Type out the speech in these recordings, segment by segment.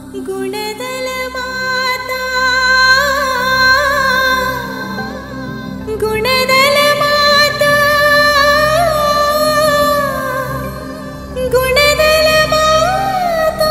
గుణదల మాత గుణదల మాత గుణదల మాత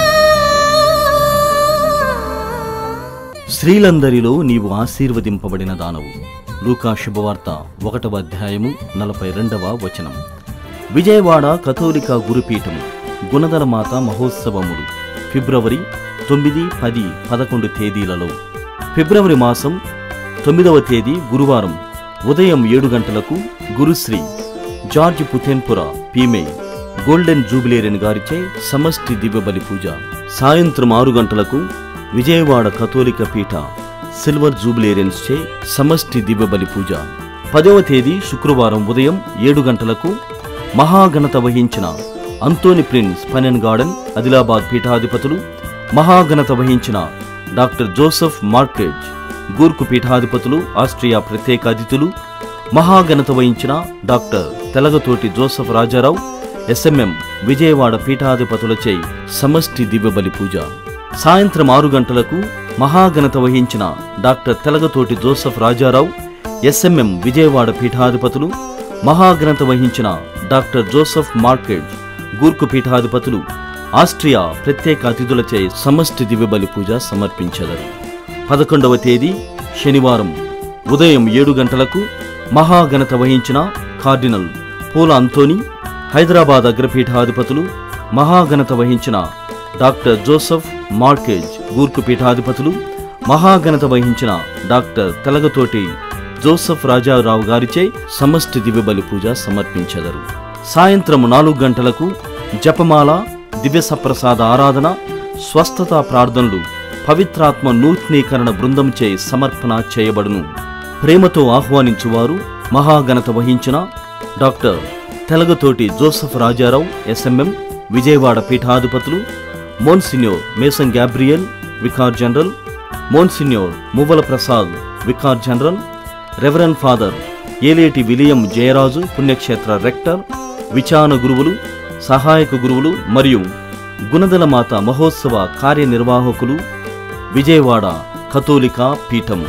స్త్రీలందరిలో నీవు ఆశీర్వదింపబడిన దానవు లూకా శుభవార్త ఒకటవ అధ్యాయము నలభై రెండవ వచనం విజయవాడ కథోలిక గురుపీఠం గుణదల మాత మహోత్సవములు ఫిబ్రవరి తొమ్మిది పది పదకొండు తేదీలలో ఫిబ్రవరి మాసం తొమ్మిదవ తేదీ గురువారం ఉదయం ఏడు గంటలకు గురుశ్రీ జార్జ్ పుథెన్పుర పీమే గోల్డెన్ జూబిలేరియన్ గారిచే సమష్టి దివ్యబలి పూజ సాయంత్రం ఆరు గంటలకు విజయవాడ కథోలిక పీఠ సిల్వర్ జూబిలేరియన్స్ చే సమష్టి దివ్యబలి పూజ పదవ తేదీ శుక్రవారం ఉదయం ఏడు గంటలకు మహాఘనత వహించిన అంతోని ప్రిన్స్ పనెన్ గార్డెన్ ఆదిలాబాద్ పీఠాధిపతులు మహాఘనత వహించిన డాక్టర్ జోసెఫ్ మార్కెజ్ గూర్కు పీఠాధిపతులు ఆస్ట్రియా ప్రత్యేక అతిథులు మహాఘనత వహించిన doctor Telagathoti Joseph Rajarao S M M Vijayawada పీఠాధిపతులచే సమష్టి దివ్యబలి పూజ సాయంత్రం ఆరు గంటలకు మహాఘనత వహించిన doctor Telagathoti Joseph Rajarao S M M Vijayawada పీఠాధిపతులు మహాఘనత వహించిన డాక్టర్ జోసెఫ్ మార్కెట్ గూర్కు పీఠాధిపతులు ఆస్ట్రియా ప్రత్యేక అతిథులచే సమష్టి దివ్యబలి పూజ సమర్పించెదరు పదకొండవ తేదీ శనివారం ఉదయం ఏడు గంటలకు మహాఘనత వహించిన కార్డినల్ పూల అంతోని హైదరాబాద్ అగ్రపీఠాధిపతులు మహాఘనత వహించిన డాక్టర్ జోసెఫ్ మార్కేజ్ గూర్కు పీఠాధిపతులు మహాఘనత వహించిన డాక్టర్ తెలగతోటి జోసెఫ్ రాజారావు గారిచే సమష్టి దివ్యబలి పూజ సమర్పించెదరు సాయంత్రం నాలుగు గంటలకు జపమాల దివ్య సప్రసాద ఆరాధన స్వస్థత ప్రార్థనలు పవిత్రాత్మ నూతనీకరణ బృందంచే సమర్పణ చేయబడును ప్రేమతో ఆహ్వానించువారు మహాఘనత వహించిన doctor Telagathoti Joseph Rajarao S M M Vijayawada పీఠాధిపతులు monsignor Mason Gabriel vicar general monsignor Muvvala Prasad vicar general reverend father Eleti William Jayaraju పుణ్యక్షేత్ర రెక్టర్ విచారణ గురువులు సహాయక గురువులు మరియు గుణదల మాత మహోత్సవ కార్యనిర్వాహకులు విజయవాడ కథోలిక పీఠం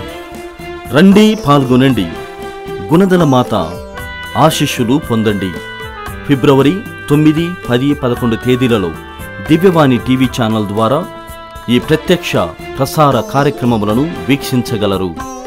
రండి పాల్గొనండి గుణదల మాత ఆశిష్యులు పొందండి ఫిబ్రవరి తొమ్మిది పది పదకొండు తేదీలలో దివ్యవాణి టీవీ ఛానల్ ద్వారా ఈ ప్రత్యక్ష ప్రసార కార్యక్రమములను వీక్షించగలరు